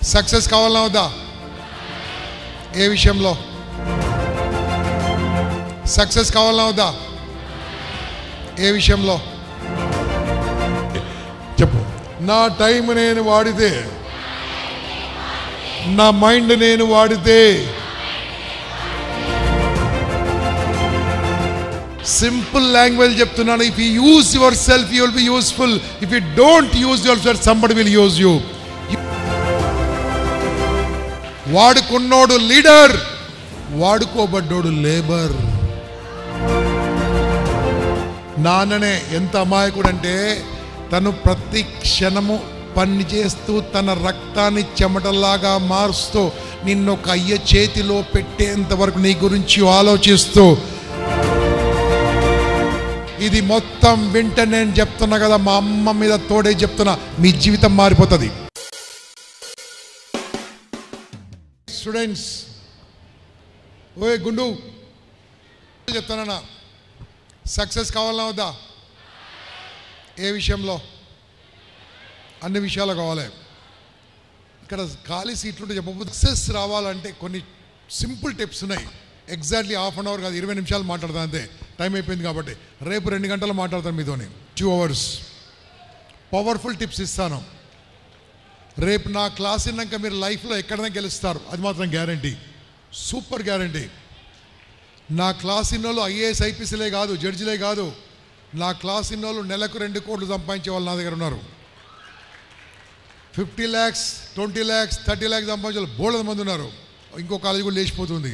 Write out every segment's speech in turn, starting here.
Success కావాలన్నా వద్దా ఏ విషయంలో సక్సెస్ కావాలన్నా వద్దా ఏ విషయంలో చెప్పు నా టైం నేను వాడితే నా మైండ్ నేను వాడితే సింపుల్ లాంగ్వేజ్ చెప్తున్నాను if you use yourself you will be useful if you don't use yourself somebody will use you వాడుకున్నోడు లీడర్ వాడుకోబడ్డోడు లేబర్ నాన్ననే ఎంత అమాయకుడు అంటే తను ప్రతి క్షణము పని చేస్తూ తన రక్తాన్ని చెమటలాగా మారుస్తూ నిన్ను ఒక అయ్య చేతిలో పెట్టేంత వరకు నీ గురించి ఆలోచిస్తూ ఇది మొత్తం వింట నేను చెప్తున్నా కదా మా అమ్మ మీద తోడే చెప్తున్నా మీ జీవితం మారిపోతుంది స్టూడెంట్స్ ఓయ్ గుండు చెప్తానన్నా సక్సెస్ కావాలన్నా వద్దా ఏ విషయంలో అన్ని విషయాలు కావాలి ఇక్కడ ఖాళీ సీట్లు చెప్పకపోతే సక్సెస్ రావాలంటే కొన్ని సింపుల్ టిప్స్ ఉన్నాయి ఎగ్జాక్ట్లీ హాఫ్ అన్ అవర్ కాదు ఇరవై నిమిషాలు మాట్లాడతాను అంతే టైం అయిపోయింది కాబట్టి రేపు రెండు గంటలు మాట్లాడతాను మీతోని టూ అవర్స్ పవర్ఫుల్ టిప్స్ ఇస్తాను రేపు నా క్లాస్ విన్నాక మీరు లైఫ్లో ఎక్కడైనా గెలుస్తారు అది మాత్రం గ్యారంటీ సూపర్ గ్యారంటీ నా క్లాస్ ఇన్నోళ్ళు ఐఏఎస్ ఐపీసీలే కాదు జడ్జిలే కాదు నా క్లాస్ ఇన్నోళ్ళు నెలకు రెండు కోట్లు సంపాదించే వాళ్ళు నా దగ్గర ఉన్నారు fifty lakhs twenty lakhs thirty lakhs సంపాదించే వాళ్ళు బోళ్ళ మంది ఉన్నారు ఇంకో కాలేజీ కూడా లేచిపోతుంది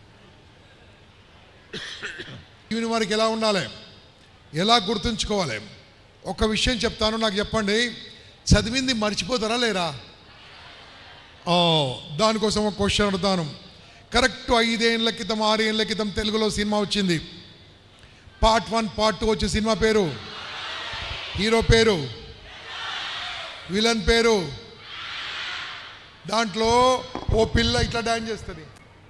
ఈవెన్ వారికి ఎలా ఉండాలి ఎలా గుర్తుంచుకోవాలి ఒక విషయం చెప్తాను నాకు చెప్పండి చదివింది మర్చిపోతారా లేరా ఓ దానికోసం ఒక క్వశ్చన్ అడుగుతాను కరెక్ట్ ఐదేళ్ల క్రితం ఆరేళ్ల క్రితం తెలుగులో సినిమా వచ్చింది పార్ట్ వన్ పార్ట్ టూ వచ్చే సినిమా పేరు హీరో పేరు విలన్ పేరు దాంట్లో ఓ పిల్ల ఇట్లా డాన్స్ చేస్తుంది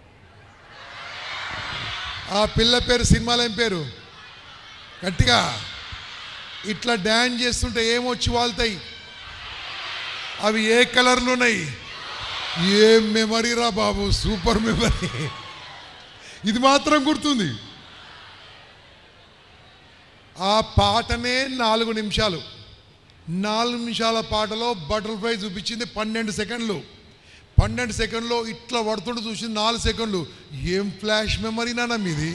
ఆ పిల్ల పేరు సినిమాలో ఏం పేరు గట్టిగా ఇట్లా డాన్స్ చేస్తుంటే ఏమొచ్చి వాళ్తాయి అవి ఏ కలర్లు ఉన్నాయి ఏం మెమరీ రా బాబు సూపర్ మెమరీ ఇది మాత్రం గుర్తుంది ఆ పాటనే నాలుగు నిమిషాలు నాలుగు నిమిషాల పాటలో బటర్ఫ్లై చూపించింది పన్నెండు సెకండ్లు పన్నెండు సెకండ్లో ఇట్లా పడుతుంటే చూసింది నాలుగు సెకండ్లు ఏం ఫ్లాష్ మెమరీ నాన్న మీది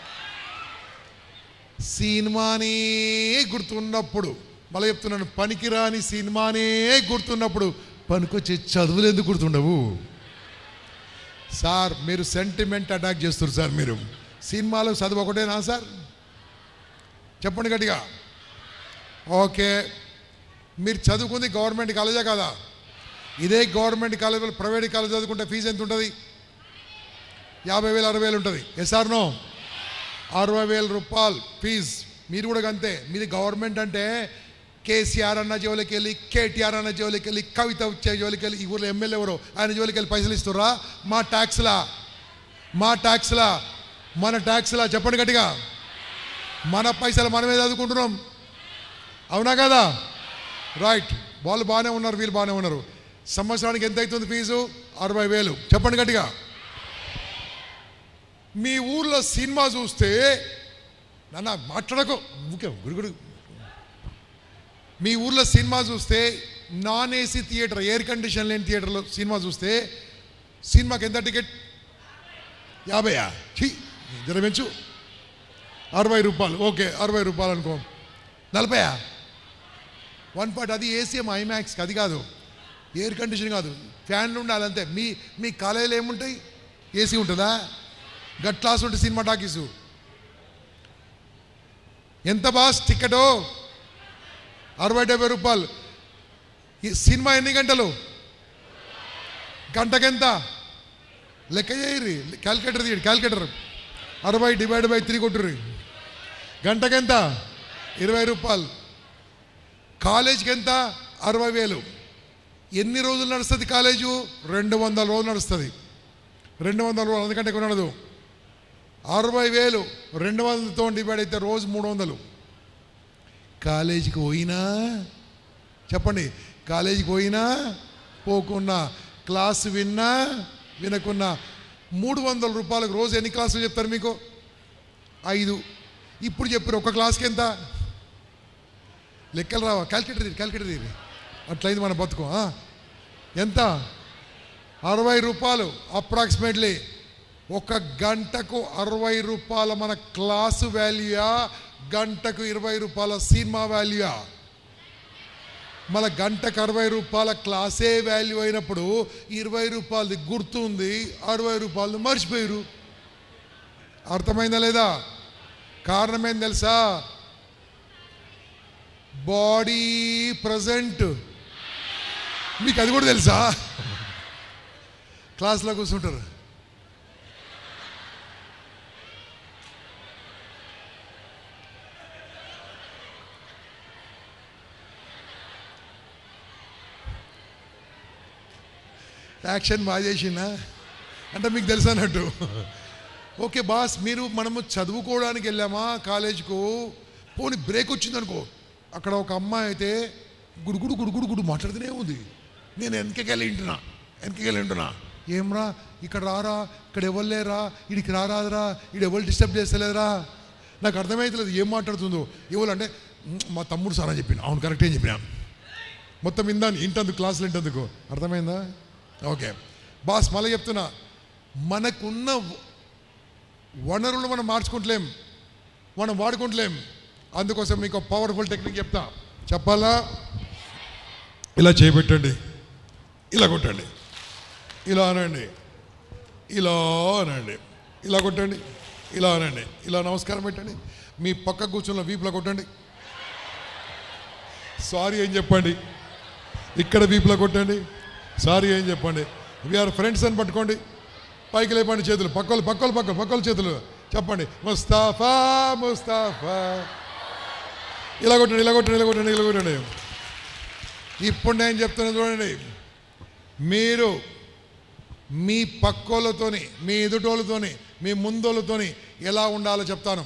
సినిమానే గుర్తున్నప్పుడు మళ్ళీ చెప్తున్నాను పనికిరాని సినిమానే గుర్తున్నప్పుడు పనికొచ్చే చదువులు ఎందుకు గుర్తుండవు సార్ మీరు సెంటిమెంట్ అటాక్ చేస్తారు సార్ మీరు సినిమాలో చదువు ఒకటేనా సార్ చెప్పండి గట్టిగా ఓకే మీరు చదువుకుంది గవర్నమెంట్ కాలేజా కదా ఇదే గవర్నమెంట్ కాలేజ్ ప్రైవేట్ కాలేజ్ చదువుకుంటే ఫీజు ఎంత ఉంటుంది యాభై వేలు అరవై వేలు ఉంటుంది ఎస్ఆర్ నో అరవై వేల రూపాయలు ఫీజ్ మీరు కూడా అంతే మీది గవర్నమెంట్ అంటే కేసీఆర్ అన్న జోలికి వెళ్ళి కేటీఆర్ అన్న జోలికి వెళ్ళి కవిత వచ్చే జోలికి వెళ్ళి ఈ ఊర్లో ఎమ్మెల్యే ఎవరు ఆయన జోలికి వెళ్ళి పైసలు ఇస్తుర్రా మా ట్యాక్స్లా మా ట్యాక్స్లా మన ట్యాక్స్లా చెప్పండి గట్టిగా మన పైసలు మనమే చదువుకుంటున్నాం అవునా కదా రైట్ వాళ్ళు బాగానే ఉన్నారు వీళ్ళు బాగానే ఉన్నారు సంవత్సరానికి ఎంత అవుతుంది ఫీజు అరవై వేలు చెప్పండి గట్టిగా మీ ఊర్లో సినిమా చూస్తే నాన్న మాట్లాడకు ఊకే గురుగుడు మీ ఊర్లో సినిమా చూస్తే non AC theatre air condition లేని థియేటర్లో సినిమా చూస్తే సినిమాకి ఎంత టికెట్ యాభైయా ఛీ జర పెంచు అరవై రూపాయలు ఓకే అరవై రూపాయలు అనుకో నలభైయా వన్ పార్ట్ అది ఏసీఎం ఐమాక్స్కి అది కాదు ఎయిర్ కండిషన్ కాదు ఫ్యాన్లు ఉండాలి అంతే మీ మీ కాలేజీలో ఏముంటాయి ఏసీ ఉంటుందా గట్ క్లాస్ ఉంటుంది సినిమా టాకీసు ఎంత బాస్ టికెటు అరవై డెబ్బై రూపాయలు ఈ సినిమా ఎన్ని గంటలు గంటకెంత లెక్క చేయరి క్యాల్కులేటర్ తీయండి క్యాల్కులేటర్ అరవై డివైడ్ బై త్రీ కొట్టుర్రి గంటకెంత ఇరవై రూపాయలు కాలేజీకి ఎంత అరవై వేలు ఎన్ని రోజులు నడుస్తుంది కాలేజు రెండు వందల రోజులు నడుస్తుంది రెండు వందల రోజులు అందుకంటే ఎక్కువ నడదు అరవై వేలు రెండు వందలతో డివైడ్ అయితే రోజు మూడు వందలు కాలేజీకి పోయినా చెప్పండి కాలేజీకి పోయినా పోకున్నా క్లాస్ విన్నా వినకున్నా మూడు వందల రూపాయలకు రోజు ఎన్ని క్లాసులు చెప్తారు మీకు ఐదు ఇప్పుడు చెప్పారు ఒక క్లాస్కి ఎంత లెక్కలు రావా క్యాల్కులేటర్ తీరి క్యాల్కులేటర్ తీరి అట్లయింది మన బతుకు ఆ? ఎంత అరవై రూపాయలు అప్రాక్సిమేట్లీ ఒక గంటకు అరవై రూపాయల మన క్లాసు వాల్యూయా గంటకు ఇరవై రూపాయల సినిమా వాల్యూయా మన గంటకు అరవై రూపాయల క్లాసే వాల్యూ అయినప్పుడు ఇరవై రూపాయలది గుర్తుంది అరవై రూపాయలు మర్చిపోయారు అర్థమైందా లేదా కారణం ఏం తెలుసా బాడీ ప్రజెంట్ మీకు అది కూడా తెలుసా క్లాస్లో కూర్చుంటారు యాక్షన్ బాగా చేసిందా అంటే మీకు తెలుసు అన్నట్టు ఓకే బాస్ మీరు మనము చదువుకోవడానికి వెళ్ళామా కాలేజ్కు పోనీ బ్రేక్ వచ్చిందనుకో అక్కడ ఒక అమ్మాయి అయితే గుడుగుడు గుడుగుడు గుడు మాట్లాడుతూనే ఉంది నేను వెనకకెళ్ళి వింటున్నా వెనకకెళ్ళి వింటున్నా ఏమ్రా ఇక్కడ రారా ఇక్కడ ఎవరు లేరా ఇడికి రారాదరా ఇడు ఎవరు డిస్టర్బ్ చేస్తలేదురా నాకు అర్థమైతలేదు ఏం మాట్లాడుతుందో ఎవరు అంటే "ఉమ్, మా తమ్ముడు సార్ అని చెప్పిండు అవును కరెక్టే చెప్పినా మొత్తం ఇందాని ఇంటందుకు క్లాసులు ఇంటందుకు అర్థమైందా ఓకే బాస్ మళ్ళీ చెప్తున్నా మనకున్న వనరులు మనం మార్చుకుంటలేం మనం వాడుకుంటలేం అందుకోసం మీకు పవర్ఫుల్ టెక్నిక్ చెప్తా చెప్పాలా ఇలా చేయబెట్టండి ఇలా కొట్టండి ఇలా అనండి ఇలా అనండి ఇలా కొట్టండి ఇలా అనండి ఇలా నమస్కారం పెట్టండి మీ పక్క కూర్చున్న వీపులో కొట్టండి సారీ ఏం చెప్పండి ఇక్కడ వీపులో కొట్టండి సారీ ఏం చెప్పండి వీఆర్ ఫ్రెండ్స్ అని పట్టుకోండి పైకి లేపండి చేతులు పక్కలు పక్కలు పక్కలు పక్కల చేతులు చెప్పండి ముస్తాఫా ముస్తాఫా ఇలా కొట్టండి ఇలా కొట్టండి ఇలా కొట్టండి ఇలా కొట్టండి ఇప్పుడు నేను చెప్తున్నా చూడండి మీరు మీ పక్కోళ్ళతోని మీ ఎదుటోళ్ళతోని మీ ముందోళ్ళతోని ఎలా ఉండాలో చెప్తాను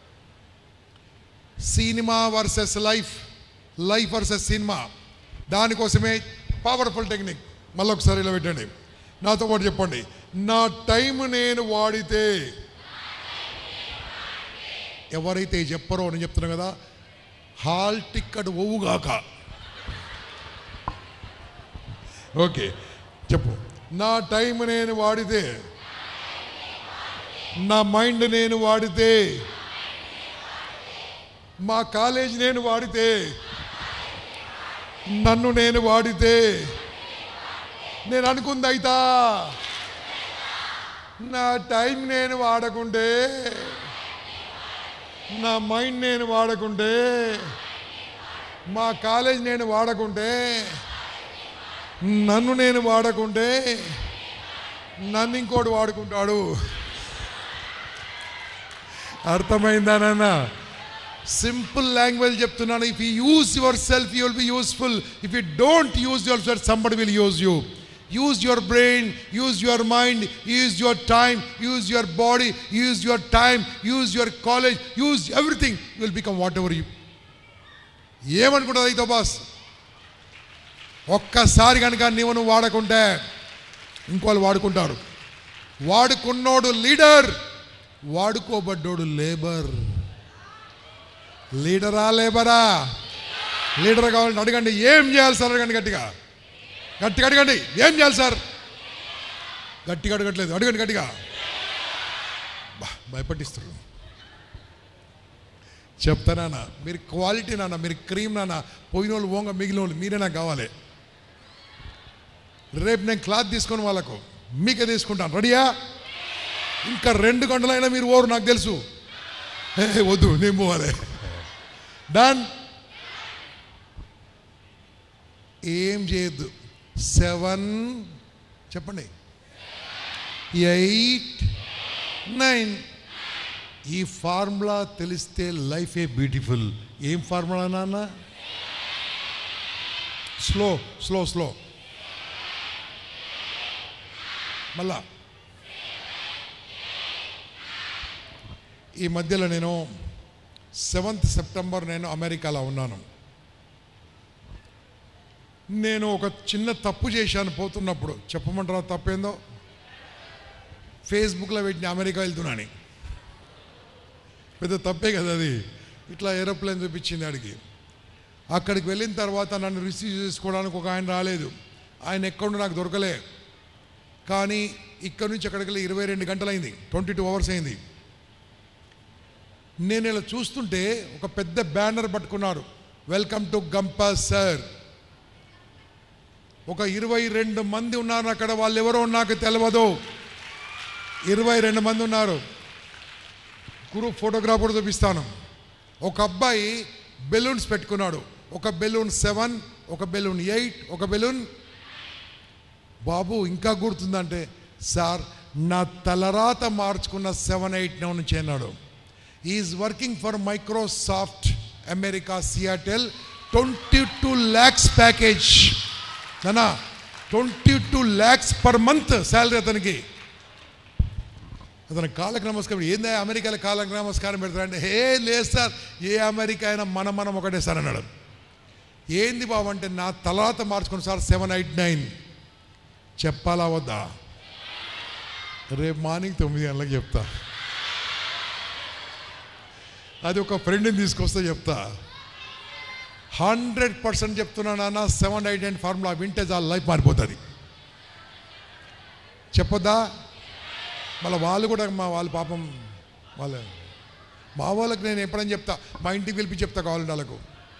cinema versus life life versus cinema దానికోసమే పవర్ఫుల్ టెక్నిక్ మళ్ళీ ఒకసారి ఇలా పెట్టండి నాతో పాటు చెప్పండి నా టైం నేను వాడితే ఎవరైతే చెప్పరో నేను చెప్తున్నా కదా హాల్ టిక్కెట్ ఒవుగాక ఓకే చెప్పు నా టైం నేను వాడితే నా మైండ్ నేను వాడితే మా కాలేజ్ నేను వాడితే నన్ను నేను వాడితే నేను అనుకుంది అయితా నా టైం నేను వాడకుంటే నా మైండ్ నేను వాడకుంటే మా కాలేజ్ నేను వాడకుంటే నన్ను నేను వాడకుంటే నన్ను ఇంకోటి వాడుకుంటాడు అర్థమైందా నాన్న సింపుల్ లాంగ్వేజ్ చెప్తున్నాను if you use yourself you will be useful if you don't use yourself somebody will use you use your brain use your mind use your time use your body use your time use your college use everything you will become whatever you ఏమనుకుంటుంది అయితే boss ఒక్కసారి కనుక నీవు నువ్వు వాడకుంటే ఇంకోళ్ళు వాడుకుంటారు వాడుకున్నోడు లీడర్ వాడుకోబడ్డోడు లేబర్ లీడరా లేబరా లీడర్ కావాలంటే అడగండి ఏం చేయాలి సార్ అడగండి గట్టిగా గట్టిగా అడగండి ఏం చేయాలి సార్ గట్టిగా అడగట్లేదు అడగండి గట్టిగా బా, భయపట్టిస్తారు చెప్తానా మీరు క్వాలిటీ నాన్న మీరు క్రీమ్ నాన్న పోయిన వాళ్ళు ఓంగ మిగిలిన వాళ్ళు మీరే నాకు కావాలి రేపు నేను క్లాత్ తీసుకొని వాళ్ళకు మీకే తీసుకుంటాను రెడీయా ఇంకా రెండు గంటలైనా మీరు ఓరు నాకు తెలుసు ఏ, వద్దు నేను పోవాలి డన్ ఏం చేయొద్దు సెవెన్ చెప్పండి ఎయిట్ నైన్ ఈ ఫార్ములా తెలిస్తే లైఫ్ ఏ బ్యూటిఫుల్ ఏం ఫార్ములా నాన్న స్లో స్లో స్లో మళ్ళా ఈ మధ్యలో నేను సెవెంత్ సెప్టెంబర్ నేను అమెరికాలో ఉన్నాను నేను ఒక చిన్న తప్పు చేశాను పోతున్నప్పుడు చెప్పమంటారా తప్పేందో ఫేస్బుక్లో పెట్టిన అమెరికా వెళ్తున్నాను పెద్ద తప్పే కదా అది ఇట్లా ఏరోప్లేన్ చూపించింది ఆడికి అక్కడికి వెళ్ళిన తర్వాత నన్ను రిసీవ్ చేసుకోవడానికి ఒక ఆయన రాలేదు ఆయన ఎక్కడో నాకు దొరకలే కానీ ఇక్కడ నుంచి అక్కడికి వెళ్ళి ఇరవై రెండు గంటలైంది ట్వంటీ టూ అవర్స్ అయింది నేను ఇలా చూస్తుంటే ఒక పెద్ద బ్యానర్ పట్టుకున్నారు వెల్కమ్ టు గంపా సార్ ఒక ఇరవై రెండు మంది ఉన్నారు అక్కడ వాళ్ళు ఎవరో నాకు తెలియదు ఇరవై రెండు మంది ఉన్నారు గ్రూప్ ఫోటోగ్రాఫ్ కూడా చూపిస్తాను ఒక అబ్బాయి బెలూన్స్ పెట్టుకున్నాడు ఒక బెలూన్ సెవెన్ ఒక బెలూన్ ఎయిట్ ఒక బెలూన్ బాబు ఇంకా గుర్తుందంటే సార్ నా తలరాత మార్చుకున్న సెవెన్ ఎయిట్ నుంచి అన్నాడు is working for Microsoft America Seattle twenty two lakhs package నానా twenty two lakhs per month salary అతనికి అతను కాళ్ళకి నమస్కారం ఏందా అమెరికాలో కాళ్ళకి నమస్కారం పెడతారంటే ఏ లేదు సార్ ఏ అమెరికా అయినా మనం మనం ఒకటే సార్ అన్నాడు ఏంది బాబు అంటే నా తలాత మార్చుకుని సార్ సెవెన్ ఎయిట్ నైన్ చెప్పాలా వద్దా రేపు మార్నింగ్ తొమ్మిది గంటలకు చెప్తా అది ఒక ఫ్రెండ్ని తీసుకొస్తే చెప్తా హండ్రెడ్ పర్సెంట్ చెప్తున్నా నాన్న సెవెన్ ఎయిట్ నైన్ ఫార్ములా వింటే చాలా లైఫ్ మారిపోతుంది చెప్పొద్దా మళ్ళీ వాళ్ళు కూడా మా వాళ్ళు పాపం వాళ్ళ మా వాళ్ళకి నేను ఎప్పుడైనా చెప్తా మా ఇంటికి పిలిపి చెప్తా కావాలంటే వాళ్ళకు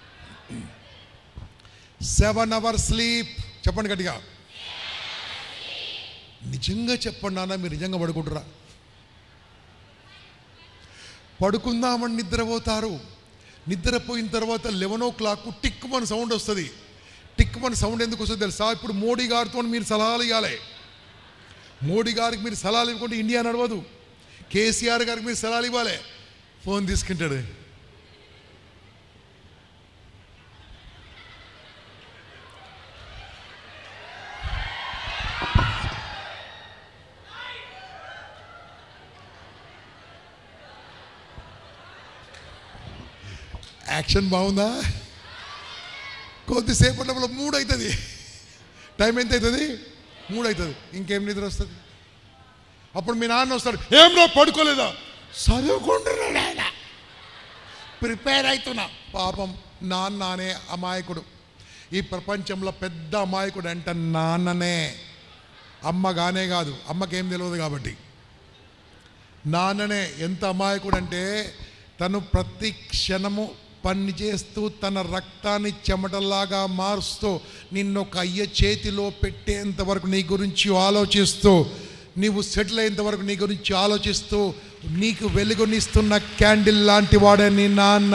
సెవెన్ అవర్ స్లీప్ చెప్పండి గట్టిగా నిజంగా చెప్పండి నాన్న మీరు నిజంగా పడుకుంటారా పడుకుందామని నిద్రపోతారు నిద్రపోయిన తర్వాత లెవెన్ ఓ క్లాక్ టిక్ మన సౌండ్ వస్తుంది టిక్ మన సౌండ్ ఎందుకు వస్తుంది తెలుసా ఇప్పుడు మోడీ గారితో మీరు సలహాలు ఇవ్వాలి మోడీ గారికి మీరు సలహాలు ఇవ్వకుంటే ఇండియా నడవదు కేసీఆర్ గారికి మీరు సలహాలు ఇవ్వాలి ఫోన్ తీసుకుంటాడు యాక్షన్ బాగుందా కొద్దిసేపట్లో మూడు అవుతుంది టైం ఎంత అవుతుంది మూడు అవుతుంది ఇంకేం నిద్ర వస్తుంది అప్పుడు మీ నాన్న వస్తాడు ఏం రా పడుకోలేదా చదువుకుంటున్నాడు ఆయన ప్రిపేర్ అవుతున్నా పాపం నాన్న అనే అమాయకుడు ఈ ప్రపంచంలో పెద్ద అమాయకుడు అంటే నాన్ననే అమ్మగానే కాదు అమ్మకేం తెలియదు కాబట్టి నాన్ననే ఎంత అమాయకుడు అంటే తను ప్రతి క్షణము పని చేస్తూ తన రక్తాన్ని చెమటల్లాగా మారుస్తూ నిన్ను ఒక అయ్య చేతిలో పెట్టేంత వరకు నీ గురించి ఆలోచిస్తూ నీవు సెటిల్ అయ్యేంత వరకు నీ గురించి ఆలోచిస్తూ నీకు వెలుగునిస్తున్న క్యాండిల్ లాంటి వాడే నీ నాన్న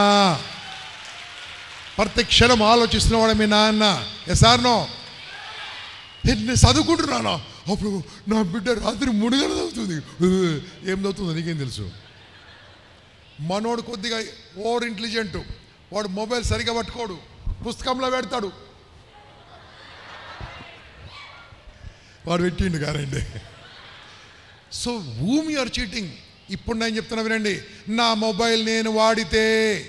ప్రతి క్షణం ఆలోచిస్తున్నవాడే మీ నాన్న ఎసార్నో నేను చదువుకుంటున్నానా అప్పుడు నా బిడ్డ రాత్రి మూడు గంటలు చదువుతుంది ఏం చదువుతుందో నీకేం తెలుసు మనోడు కొద్దిగా ఓవర్ ఇంటెలిజెంట్ వాడు మొబైల్ సరిగా పట్టుకోడు పుస్తకంలో పెడతాడు వాడు పెట్టిండు కారండి సో భూమి ఆర్ చీటింగ్ ఇప్పుడు నేను చెప్తున్నా వినండి నా మొబైల్ నేను వాడితే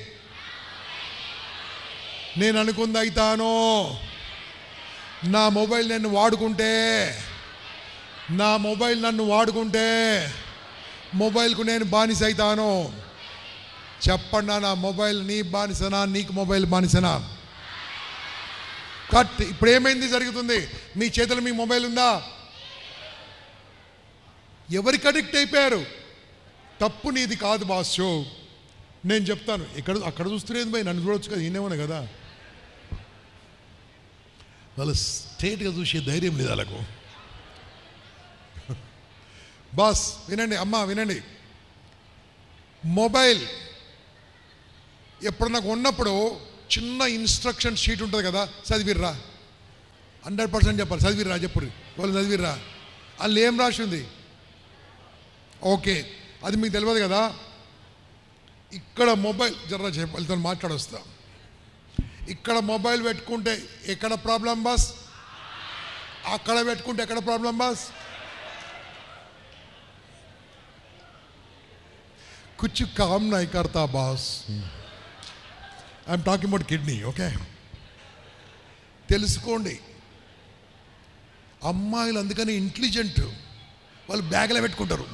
నేను అనుకుంది అవుతాను నా మొబైల్ నేను వాడుకుంటే నా మొబైల్ నన్ను వాడుకుంటే మొబైల్కు నేను బానిస అవుతాను చెప్పండి నా మొబైల్ నీ బానిసనా నీకు మొబైల్ బానిసనా కట్ ఇప్పుడు ఏమైంది జరుగుతుంది మీ చేతిలో మీ మొబైల్ ఉందా ఎవరికి అడిక్ట్ అయిపోయారు తప్పు నీది కాదు బాస్యో నేను చెప్తాను ఇక్కడ అక్కడ చూస్తున్నది పోయి నన్ను చూడొచ్చు కదా ఈయనేమన్నా కదా వాళ్ళు స్ట్రేట్గా చూసే ధైర్యం లేదు వాళ్ళకు బాస్ వినండి అమ్మా వినండి మొబైల్ ఎప్పుడు నాకు ఉన్నప్పుడు చిన్న ఇన్స్ట్రక్షన్ షీట్ ఉంటుంది కదా చదివిర్రా హండ్రెడ్ పర్సెంట్ చెప్పాలి చదివిర్రా చెప్పు వాళ్ళు చదివిర్రా వాళ్ళు ఏం రాసి ఉంది ఓకే అది మీకు తెలియదు కదా ఇక్కడ మొబైల్ జర్రా చెప్ప వాళ్ళతో మాట్లాడొస్తా ఇక్కడ మొబైల్ పెట్టుకుంటే ఎక్కడ ప్రాబ్లం బాస్ అక్కడ పెట్టుకుంటే ఎక్కడ ప్రాబ్లం బాస్ कुछ काम नहीं करता boss I am talking about kidney okay తెలుసుకోండి అమ్మాయిలు అందుకని ఇంటెలిజెంట్ వాళ్ళు బ్యాగ్లో పెట్టుకుంటారు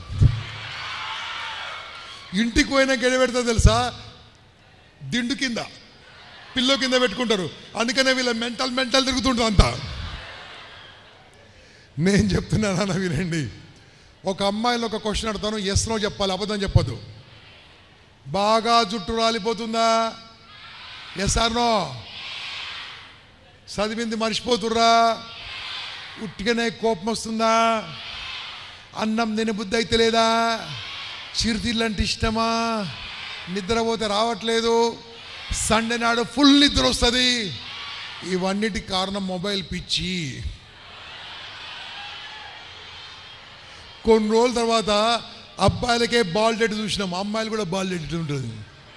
ఇంటికి పోయినాక ఎడ పెడతా తెలుసా దిండు కింద పిల్లో కింద పెట్టుకుంటారు అందుకనే వీళ్ళ మెంటల్ మెంటల్ తిరుగుతుంటారు అంతా నేను చెప్తున్నాను వినండి ఒక అమ్మాయిలో ఒక క్వశ్చన్ అడతాను ఎస్ నో చెప్పాలి అబద్ధం చెప్పొద్దు బాగా జుట్టు రాలిపోతుందా ఎస్ ఆర్ నో చదివింది మర్చిపోతుర్రా ఉట్టిగానే కోపం వస్తుందా అన్నం తినబుద్ధి అయితే లేదా చిరుతిళ్ళు అంటే ఇష్టమా నిద్రపోతే రావట్లేదు సండే నాడు ఫుల్ నిద్ర వస్తుంది ఇవన్నిటి కారణం మొబైల్ పిచ్చి కొన్ని రోజుల తర్వాత అబ్బాయిలకే బాల్ డెడ్ చూసినాం అమ్మాయిలు కూడా బాల్ డెడ్ ఉంటుంది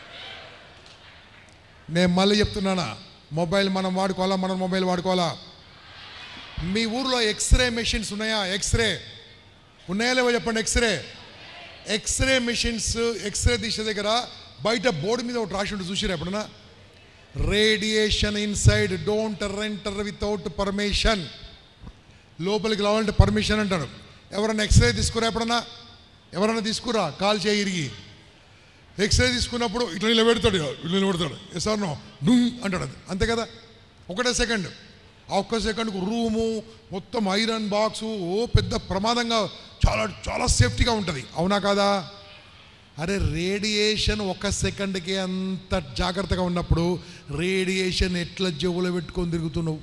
నేను మళ్ళీ చెప్తున్నానా మొబైల్ మనం వాడుకోవాలా మనం మొబైల్ వాడుకోవాలా మీ ఊర్లో ఎక్స్రే మెషిన్స్ ఉన్నాయా ఎక్స్రే ఉన్నాయా లేవో చెప్పండి ఎక్స్రే ఎక్స్రే మెషిన్స్ ఎక్స్రే తీసే దగ్గర బయట బోర్డు మీద ఒకటి రాసి ఉంటుంది చూసిరా ఎప్పుడన్నా radiation inside don't enter without permission లోపలికి రావాలంటే పర్మిషన్ అంటాడు ఎవరన్నా ఎక్స్రే తీసుకురా ఎప్పుడన్నా ఎవరన్నా తీసుకురా కాల్ చేయి ఇరిగి ఎక్స్రే తీసుకున్నప్పుడు ఇట్లా నిలబెడతాడు ఇట్లా నిలబెడతాడు ఎస్ ఆర్ నో డు అంటాడు అది అంతే కదా ఒకటే సెకండ్ ఆ ఒక్క సెకండ్కు రూము మొత్తం ఐరన్ బాక్సు ఓ పెద్ద ప్రమాదంగా చాలా చాలా సేఫ్టీగా ఉంటుంది అవునా కాదా అరే రేడియేషన్ ఒక సెకండ్కి అంత జాగ్రత్తగా ఉన్నప్పుడు రేడియేషన్ ఎట్లా జేబులో పెట్టుకొని తిరుగుతున్నావు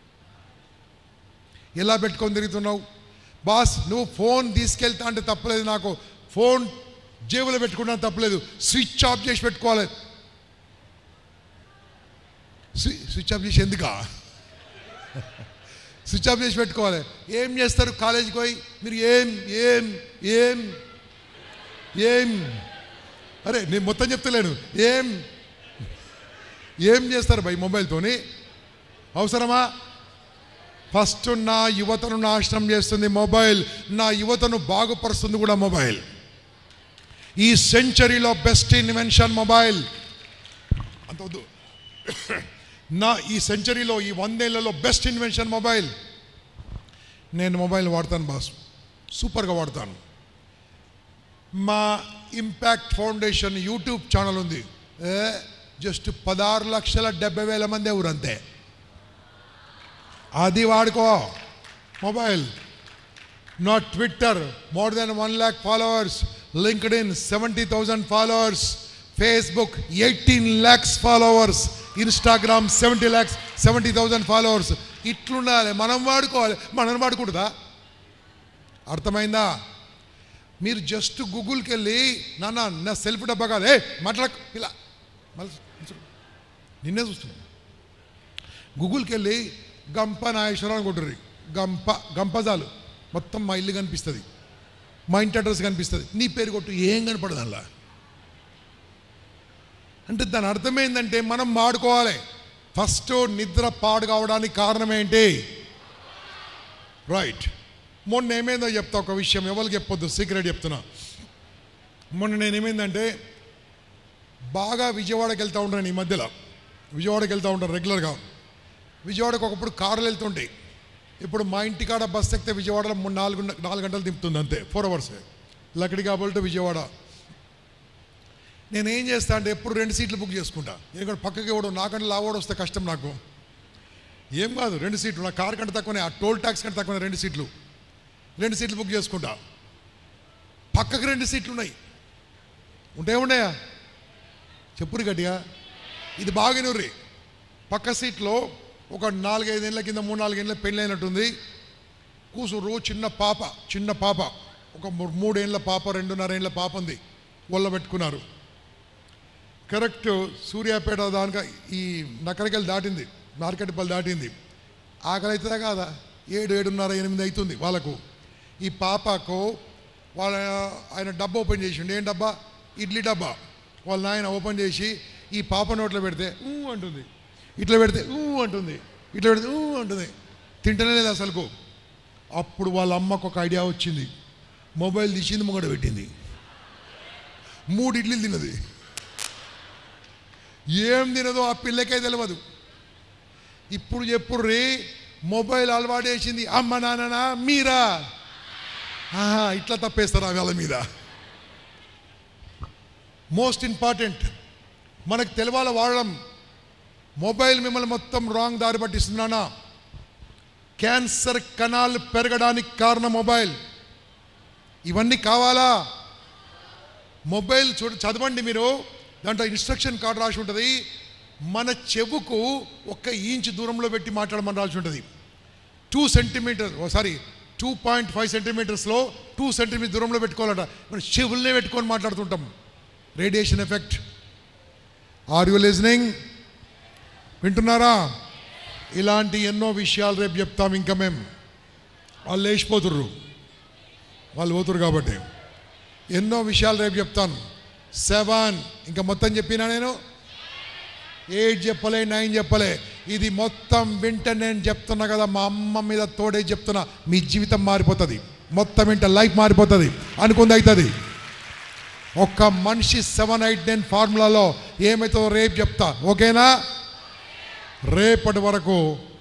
ఎలా పెట్టుకొని తిరుగుతున్నావు బాస్ నువ్వు ఫోన్ తీసుకెళ్తా అంటే తప్పలేదు నాకు ఫోన్ జేబులో పెట్టుకున్నా తప్పలేదు స్విచ్ ఆఫ్ చేసి పెట్టుకోవాలి స్వి- స్విచ్ ఆఫ్ చేసి ఎందుకా స్విచ్ ఆఫ్ చేసి పెట్టుకోవాలి ఏం చేస్తారు కాలేజీకి పోయి మీరు ఏం ఏం ఏం ఏం అరే నేను మొత్తం చెప్తలేను ఏం ఏం చేస్తారు బై మొబైల్తోని అవసరమా ఫస్ట్ నా యువతను నాశనం చేస్తుంది మొబైల్ నా యువతను బాగుపరుస్తుంది కూడా మొబైల్ ఈ సెంచరీలో బెస్ట్ ఇన్వెన్షన్ మొబైల్ అంత వద్దు నా ఈ సెంచరీలో ఈ వందేళ్లలో బెస్ట్ ఇన్వెన్షన్ మొబైల్ నేను మొబైల్ వాడతాను బాస్ సూపర్గా వాడతాను మా ఇంపాక్ట్ ఫౌండేషన్ యూట్యూబ్ ఛానల్ ఉంది ఏ జస్ట్ పదహారు లక్షల డెబ్బై వేల మంది ఎవరు అంతే అది వాడుకో mobile not Twitter more than one lakh followers LinkedIn seventy thousand followers Facebook eighteen lakhs followers Instagram seventy lakhs seventy thousand followers ఇట్లుండాలి మనం వాడుకోవాలి మనం వాడుకుంటుందా అర్థమైందా మీరు జస్ట్ గూగుల్కి వెళ్ళి నాన్న నా సెల్ఫ్ డబ్బా కాదు ఏ మాట్లాడకు ఇలా మళ్ళీ నిన్నే చూస్తున్నాను గూగుల్కి వెళ్ళి గంప నాగేశ్వరం అనుకుంటారు గంప గంపజాలు మొత్తం మా ఇల్లు కనిపిస్తుంది మా ఇంటి అడ్రస్ కనిపిస్తుంది నీ పేరు కొట్టు ఏం కనపడదు అలా అంటే దాని అర్థం ఏంటంటే మనం వాడుకోవాలి ఫస్ట్ నిద్ర పాడు కావడానికి కారణం ఏంటి రైట్ మొన్న ఏమైందో చెప్తా ఒక విషయం ఎవరికి చెప్పొద్దు సీక్రెట్ చెప్తున్నా మొన్న నేను ఏమైందంటే బాగా విజయవాడకి వెళ్తూ ఉంటాను ఈ మధ్యలో విజయవాడకి వెళ్తూ ఉంటాను రెగ్యులర్గా విజయవాడకు ఒకప్పుడు కార్లు వెళ్తుంటాయి ఇప్పుడు మా ఇంటికాడ బస్ ఎక్కితే విజయవాడలో మూడు నాలుగు నాలుగు గంటలు దింపుతుంది అంతే ఫోర్ అవర్స్ లక్కడి కాబట్టి విజయవాడ నేను ఏం చేస్తా అంటే ఎప్పుడు రెండు సీట్లు బుక్ చేసుకుంటా ఎందుకంటే పక్కకి ఎవడు నాకంటే లావోడు వస్తే కష్టం నాకు ఏం కాదు రెండు సీట్లు నా కార్ కంటే తక్కువనే ఆ టోల్ ట్యాక్స్ కంటే తక్కువనే రెండు సీట్లు రెండు సీట్లు బుక్ చేసుకుంటా పక్కకి రెండు సీట్లు ఉన్నాయి ఉంటే ఉన్నాయా చెప్పురు గట్టిగా ఇది బాగా నూరి పక్క సీట్లో ఒక నాలుగైదేళ్ళ కింద మూడు నాలుగేళ్ళ పెళ్ళైనట్టుంది కూసురు చిన్న పాప చిన్న పాప ఒక మూ- మూడేళ్ళ పాప రెండున్నరేళ్ళ పాప ఉంది ఒళ్ళ పెట్టుకున్నారు కరెక్ట్ సూర్యాపేట దానిక ఈ నకరికల్ దాటింది నార్కెట్పల్లి దాటింది ఆకలి అవుతుందా కాదా ఏడు ఏడున్నర ఎనిమిది అవుతుంది వాళ్ళకు ఈ పాపకు వాళ్ళ ఆయన డబ్బా ఓపెన్ చేసిండు ఏం డబ్బా ఇడ్లీ డబ్బా వాళ్ళ నాయన ఓపెన్ చేసి ఈ పాప నోట్లో పెడితే ఊ అంటుంది ఇట్లా పెడితే ఊ అంటుంది ఇట్లా పెడితే ఊ అంటుంది తింటనే లేదు అసలుకు అప్పుడు వాళ్ళ అమ్మకు ఒక ఐడియా వచ్చింది మొబైల్ తీసింది ముంగడ పెట్టింది మూడు ఇడ్లీలు తిన్నది ఏం తినదో ఆ పిల్లకే తెలియదు ఇప్పుడు చెప్పుడు రే మొబైల్ అలవాటేసింది అమ్మ నాన్ననా మీరా ఆహా, ఇట్లా తప్పేస్తారు ఆ వేళ మీద మోస్ట్ ఇంపార్టెంట్ మనకు తెలవాల వాడడం మొబైల్ మిమ్మల్ని మొత్తం రాంగ్ దారి పట్టిస్తున్నానా క్యాన్సర్ కణాలు పెరగడానికి కారణం మొబైల్ ఇవన్నీ కావాలా మొబైల్ చూడ చదవండి మీరు దాంట్లో ఇన్స్ట్రక్షన్ కార్డు రాసి ఉంటుంది మన చెవుకు ఒక్క ఇంచ్ దూరంలో పెట్టి మాట్లాడమని రాసి ఉంటుంది two centimetre sorry two point five సెంటీమీటర్స్లో టూ సెంటీమీటర్ దూరంలో పెట్టుకోవాలట మనం చెవుల్నే పెట్టుకొని మాట్లాడుతుంటాం radiation effect are you listening వింటున్నారా ఇలాంటి ఎన్నో విషయాలు రేపు చెప్తాం ఇంకా మేము వాళ్ళు లేచిపోతుర్రు వాళ్ళు పోతురు కాబట్టి ఎన్నో విషయాలు రేపు చెప్తాను సెవెన్ ఇంకా మొత్తం చెప్పినా నేను ఎయిట్ చెప్పలే నైన్ చెప్పలే ఇది మొత్తం వింటే నేను చెప్తున్నా కదా మా అమ్మ మీద తోడే చెప్తున్నా మీ జీవితం మారిపోతుంది మొత్తం వింటే లైఫ్ మారిపోతుంది అనుకుంది అవుతుంది ఒక్క మనిషి సెవెన్ ఎయిట్ నైన్ ఫార్ములాలో ఏమవుతుందో రేపు చెప్తా ఓకేనా రేపటి వరకు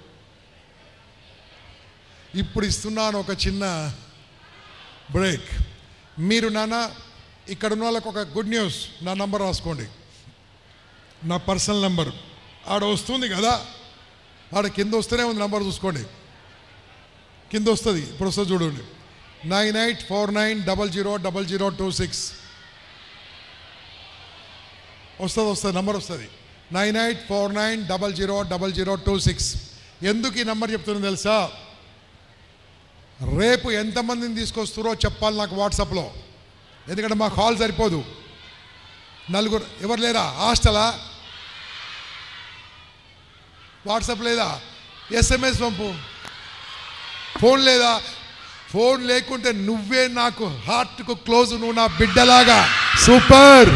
ఇప్పుడు ఇస్తున్నాను ఒక చిన్న బ్రేక్ మీరు నాన్న ఇక్కడ ఉన్న వాళ్ళకి ఒక గుడ్ న్యూస్ నా నంబర్ రాసుకోండి నా పర్సనల్ నెంబర్ ఆడ వస్తుంది కదా ఆడ కింద వస్తూనే ఉంది నంబర్ చూసుకోండి కింద వస్తుంది ఇప్పుడు వస్తుంది చూడండి nine eight four nine double zero double zero two six వస్తుంది వస్తుంది నంబర్ వస్తుంది nine eight four nine double zero double zero two six ఎందుకు ఈ నంబర్ చెప్తున్నా తెలుసా రేపు ఎంతమందిని తీసుకొస్తారో చెప్పాలి నాకు వాట్సాప్లో ఎందుకంటే మాకు హాల్ సరిపోదు నలుగురు ఎవరు లేరా హాస్టలా వాట్సాప్ లేదా ఎస్ఎంఎస్ పంపు ఫోన్ లేదా ఫోన్ లేకుంటే నువ్వే నాకు హార్ట్కు క్లోజ్ నువ్వు నా బిడ్డలాగా సూపర్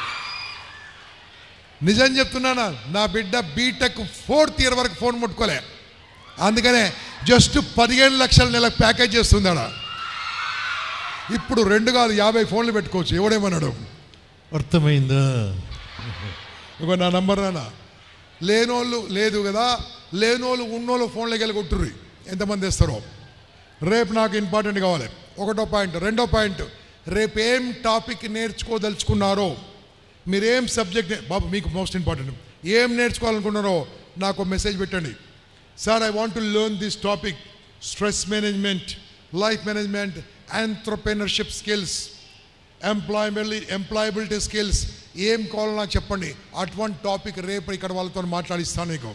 నిజం చెప్తున్నానా నా బిడ్డ బీటెక్ ఫోర్త్ ఇయర్ వరకు ఫోన్ ముట్టుకోలే అందుకనే జస్ట్ పదిహేను లక్షల నెల ప్యాకేజ్ చేస్తుంది ఆడ ఇప్పుడు రెండు కాదు యాభై ఫోన్లు పెట్టుకోవచ్చు ఎవడేమన్నాడు అర్థమైందా ఇగో నా నంబర్ నాన్న లేనోళ్ళు లేదు కదా లేనోళ్ళు ఉన్నోళ్ళు ఫోన్లోకి వెళ్ళి కొట్టుర్రి ఎంతమంది ఇస్తారో రేపు నాకు ఇంపార్టెంట్ కావాలి ఒకటో పాయింట్ రెండో పాయింట్ రేపు ఏం టాపిక్ నేర్చుకోదలుచుకున్నారో మీరేం సబ్జెక్ట్ బాబు మీకు మోస్ట్ ఇంపార్టెంట్ ఏం నేర్చుకోవాలనుకున్నారో నాకు మెసేజ్ పెట్టండి sir I want to learn this topic stress management life management entrepreneurship skills employability employability skills ఏం కావాలో నాకు చెప్పండి అటువంటి టాపిక్ రేపు ఇక్కడ వాళ్ళతో మాట్లాడిస్తాను నీకు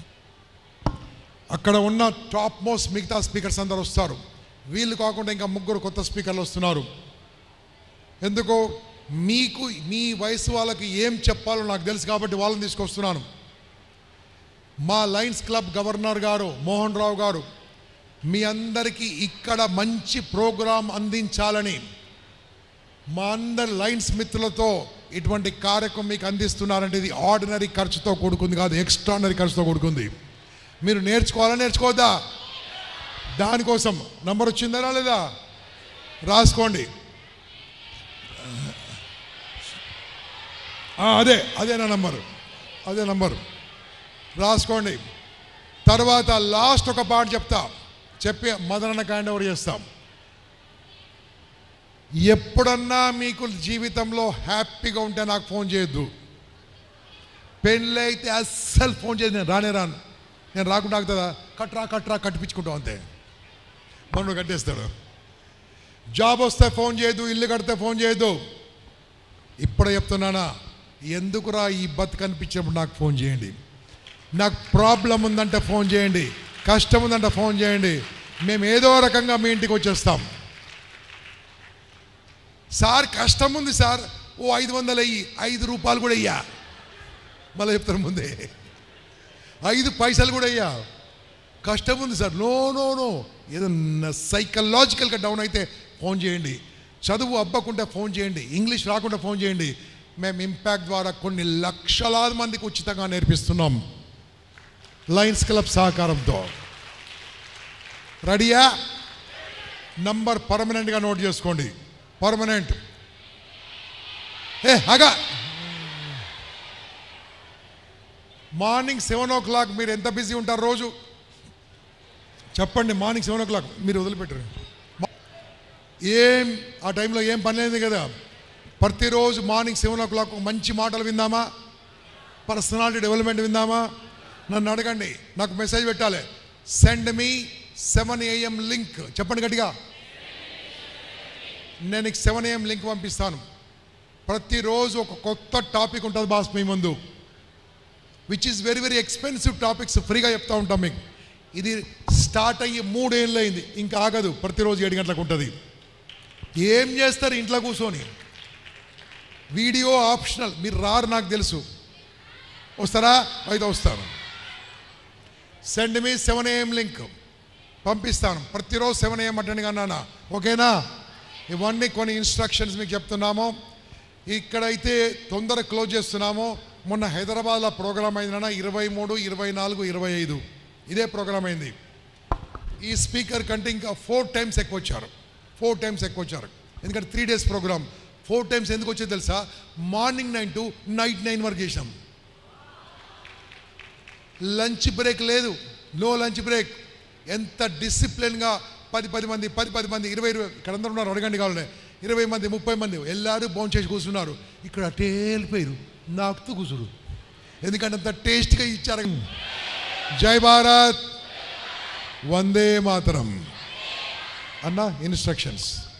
అక్కడ ఉన్న టాప్ మోస్ట్ మిగతా స్పీకర్స్ అందరు వస్తారు వీళ్ళు కాకుండా ఇంకా ముగ్గురు కొత్త స్పీకర్లు వస్తున్నారు ఎందుకు మీకు మీ వయసు వాళ్ళకి ఏం చెప్పాలో నాకు తెలుసు కాబట్టి వాళ్ళని తీసుకొస్తున్నాను మా లయన్స్ క్లబ్ గవర్నర్ గారు మోహన్ రావు గారు మీ అందరికీ ఇక్కడ మంచి ప్రోగ్రాం అందించాలని మా అందరి లైన్స్ మిత్రులతో ఇటువంటి కార్యక్రమం మీకు అందిస్తున్నారంటే ఇది ఆర్డినరీ ఖర్చుతో కూడుకుంది కాదు ఎక్స్ట్రానరీ ఖర్చుతో కూడుకుంది మీరు నేర్చుకోవాలా నేర్చుకోవద్దా దానికోసం నంబర్ వచ్చిందా లేదా రాసుకోండి ఆ, అదే అదే నా నంబరు అదే నంబరు రాసుకోండి తర్వాత లాస్ట్ ఒక పాట చెప్తా చెప్పి మదనన్న హ్యాండ్ ఓవర్ చేస్తాం ఎప్పుడన్నా మీకు జీవితంలో హ్యాపీగా ఉంటే నాకు ఫోన్ చేయొద్దు పెళ్ళైతే అస్సలు ఫోన్ చేయదు నేను రానే రాను నేను రాకుండా ఆగుతుందా కట్రా కట్రా కట్టిపించుకుంటాం అంతే మనడు కట్టేస్తాడు జాబ్ వస్తే ఫోన్ చేయదు ఇల్లు కడితే ఫోన్ చేయదు ఇప్పుడు చెప్తున్నానా ఎందుకురా ఈ బతుకు అనిపించినప్పుడు నాకు ఫోన్ చేయండి నాకు ప్రాబ్లం ఉందంటే ఫోన్ చేయండి కష్టం ఉందంటే ఫోన్ చేయండి మేము ఏదో రకంగా మీ ఇంటికి వచ్చేస్తాం సార్ కష్టం ఉంది సార్ ఓ ఐదు వందలు అయ్యి ఐదు రూపాయలు కూడా అయ్యా మళ్ళీ చెప్తారు ముందే ఐదు పైసలు కూడా అయ్యా కష్టం ఉంది సార్ నో నో నో ఏదో సైకలాజికల్గా డౌన్ అయితే ఫోన్ చేయండి చదువు అబ్బకుంటే ఫోన్ చేయండి ఇంగ్లీష్ రాకుండా ఫోన్ చేయండి మేము ఇంపాక్ట్ ద్వారా కొన్ని లక్షలాది మందికి ఉచితంగా నేర్పిస్తున్నాం లయన్స్ క్లబ్ సహకారంతో రెడీయా నంబర్ పర్మనెంట్గా నోట్ చేసుకోండి పర్మనెంట్ ఏ అగా మార్నింగ్ సెవెన్ ఓ క్లాక్ మీరు ఎంత బిజీ ఉంటారు రోజు చెప్పండి మార్నింగ్ సెవెన్ ఓ క్లాక్ మీరు వదిలిపెట్టరు మా- ఏం ఆ టైంలో ఏం పని లేదు కదా ప్రతిరోజు మార్నింగ్ సెవెన్ ఓ క్లాక్ మంచి మాటలు విందామా పర్సనాలిటీ డెవలప్మెంట్ విందామా నన్ను అడగండి నాకు మెసేజ్ పెట్టాలి send me seven AM link చెప్పండి గట్టిగా నేను నీకు సెవెన్ ఏఎం లింక్ పంపిస్తాను ప్రతిరోజు ఒక కొత్త టాపిక్ ఉంటుంది బాస్ మీ ముందు which is very very expensive topics ఫ్రీగా చెప్తా ఉంటాం మీకు ఇది స్టార్ట్ అయ్యి మూడేళ్ళు అయింది ఇంకా ఆగదు ప్రతిరోజు ఏడు గంటలకు ఉంటుంది ఏం చేస్తారు ఇంట్లో కూర్చొని వీడియో ఆప్షనల్ మీరు రారు నాకు తెలుసు వస్తారా అయితే వస్తాను send me seven AM link పంపిస్తాను ప్రతిరోజు సెవెన్ ఏఎం అటెండ్ కన్నా ఓకేనా ఇవన్నీ కొన్ని ఇన్స్ట్రక్షన్స్ మీకు చెప్తున్నాము ఇక్కడైతే తొందర క్లోజ్ చేస్తున్నాము మొన్న హైదరాబాద్లో ప్రోగ్రామ్ అయిందన్న ఇరవై మూడు ఇరవై నాలుగు ఇరవై ఐదు ఇదే ప్రోగ్రామ్ అయింది ఈ స్పీకర్ కంటే ఇంకా ఫోర్ టైమ్స్ ఎక్కువ వచ్చారు ఫోర్ టైమ్స్ ఎక్కువ వచ్చారు ఎందుకంటే three days programme four times ఎందుకు వచ్చేది తెలుసా morning nine to night nine వరకు చేసాం లంచ్ బ్రేక్ లేదు నో లంచ్ బ్రేక్ ఎంత డిసిప్లిన్గా పది పది మంది పది పది మంది ఇరవై ఇరవై ఇక్కడ అందరూ ఉన్నారు అడగండి కావాలంటే ఇరవై మంది ముప్పై మంది వెళ్ళారు బౌన్ చేసి కూర్చున్నారు ఇక్కడ అటే వెళ్ళిపోయారు నాకుతూ కూర్చురు ఎందుకంటే అంత టేస్ట్గా ఇచ్చారు జై భారత్ వందే మాతరం అన్న ఇన్స్ట్రక్షన్స్